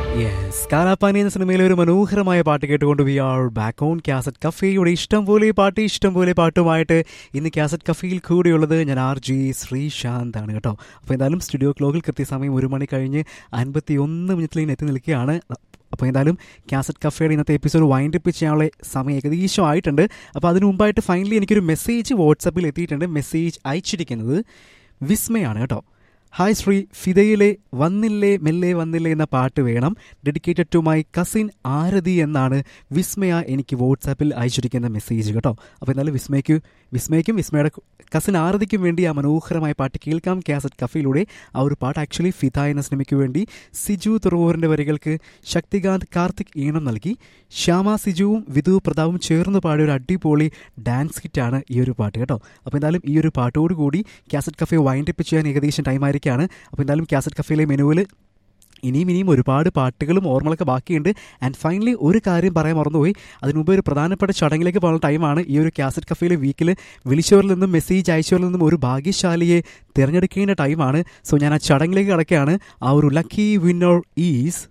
yes Kalapani എന്ന സിനിമയിലെ ഒരു മനോഹരമായ പാട്ട് കേട്ടുകൊണ്ട് we are back on cassette കഫേയുടെ ഇഷ്ടം പോലെ പാട്ട് ഇഷ്ടം പോലെ പാട്ടുമായിട്ട് ഇന്ന് കാസറ്റ് കഫേയിൽ കൂടെയുള്ളത് ഞാൻ ആർ ജി ശ്രീശാന്ത് ആണ് കേട്ടോ അപ്പോൾ എന്തായാലും സ്റ്റുഡിയോ ക്ലോക്കിൽ കൃത്യസമയം ഒരു മണി കഴിഞ്ഞ് അൻപത്തി ഒന്ന് മിനിറ്റിൽ ഇങ്ങനെ എത്തി നിൽക്കുകയാണ് അപ്പോൾ എന്തായാലും കാസറ്റ് കഫേയുടെ ഇന്നത്തെ എപ്പിസോഡ് വൈൻഡ് അപ്പ് ചെയ്യാനുള്ള സമയം ഏകദേശം ആയിട്ടുണ്ട് അപ്പോൾ അതിനു മുമ്പായിട്ട് ഫൈനലി എനിക്കൊരു മെസ്സേജ് വാട്സപ്പിൽ എത്തിയിട്ടുണ്ട് മെസ്സേജ് അയച്ചിരിക്കുന്നത് വിസ്മയാണ് കേട്ടോ ഹായ് ശ്രീ ഫിദയിലെ വന്നില്ലേ മെല്ലെ വന്നില്ലേ എന്ന പാട്ട് വേണം dedicated to my cousin Arathi എന്നാണ് വിസ്മയ എനിക്ക് വാട്സാപ്പിൽ അയച്ചിരിക്കുന്ന മെസ്സേജ് കേട്ടോ അപ്പോൾ എന്നാലും വിസ്മയ്ക്ക് വിസ്മയ്ക്കും വിസ്മയുടെ കസിൻ ആരതിക്കും വേണ്ടി ആ മനോഹരമായ പാട്ട് കേൾക്കാം കാസറ്റ് കഫയിലൂടെ ആ ഒരു പാട്ട് ആക്ച്വലി ഫിദ എന്ന സിനിമയ്ക്ക് വേണ്ടി സിജു തുറവൂറിൻ്റെ വരികൾക്ക് ശക്തികാന്ത് കാർത്തിക് ഈണം നൽകി ശ്യാമ സിജുവും വിധു പ്രതാപും ചേർന്ന് പാടിയ ഒരു അടിപൊളി ഡാൻസ് ഹിറ്റാണ് ഈ ഒരു പാട്ട് കേട്ടോ അപ്പോൾ എന്തായാലും ഈ ഒരു പാട്ടോടുകൂടി കാസറ്റ് കഫേ വൈൻഡ് അപ്പ് ചെയ്യാൻ ഏകദേശം ടൈം ആയിരിക്കുകയാണ് അപ്പോൾ എന്തായാലും കാസറ്റ് കഫേയിലെ മെനുവിൽ ഇനിയും ഇനിയും ഒരുപാട് പാട്ടുകളും ഓർമ്മകളൊക്കെ ബാക്കിയുണ്ട് ആൻഡ് ഫൈനലി ഒരു കാര്യം പറയാൻ മറന്നുപോയി അതിനുമുമ്പ് ഒരു പ്രധാനപ്പെട്ട ചടങ്ങിലേക്ക് പോകുന്ന ടൈമാണ് ഈ ഒരു കാസറ്റ് കഫേയിലെ വീക്കിൽ വിളിച്ചവരിൽ നിന്നും മെസ്സേജ് അയച്ചവരിൽ നിന്നും ഒരു ഭാഗ്യശാലിയെ തിരഞ്ഞെടുക്കേണ്ട ടൈമാണ് സോ ഞാൻ ആ ചടങ്ങിലേക്ക് കടക്കുകയാണ് ആ ഒരു ലക്കി വിന്നർ ഈസ്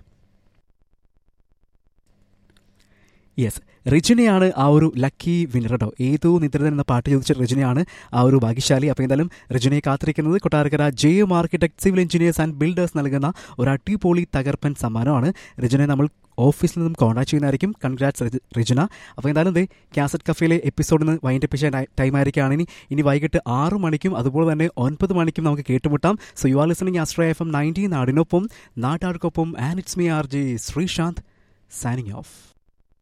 യെസ് റിജിനയാണ് ആ ഒരു ലക്കി വിന്നർ കേട്ടോ ഏതോ നിദ്രതൻ എന്ന പാട്ട് ചോദിച്ച റിജിനയാണ് ആ ഒരു ഭാഗ്യശാലി അപ്പോൾ എന്തായാലും റിജിനയെ കാത്തിരിക്കുന്നത് Kottarakkara J M architect civil engineers and builders നൽകുന്ന ഒരു അടിപൊളി തകർപ്പൻ സമ്മാനമാണ് റിജിനെ നമ്മൾ ഓഫീസിൽ നിന്നും കോൺടാക്ട് ചെയ്യുന്നതായിരിക്കും കൺഗ്രാറ്റ്സ് റിജിന അപ്പോൾ എന്തായാലും ദേ കാസറ്റ് കഫേയിലെ എപ്പിസോഡിൽ നിന്ന് വൈൻഡ് അപ്പ് ചെയ്യാൻ ടൈം ആയിരിക്കുകയാണ് ഇനി ഇനി വൈകിട്ട് ആറ് മണിക്കും അതുപോലെ തന്നെ ഒൻപത് മണിക്കും നമുക്ക് കേട്ടുമുട്ടാം so you are listening Astra F M nineteen നാടിനൊപ്പം നാട്ടാർക്കൊപ്പം and it's me R J Sreesanth signing of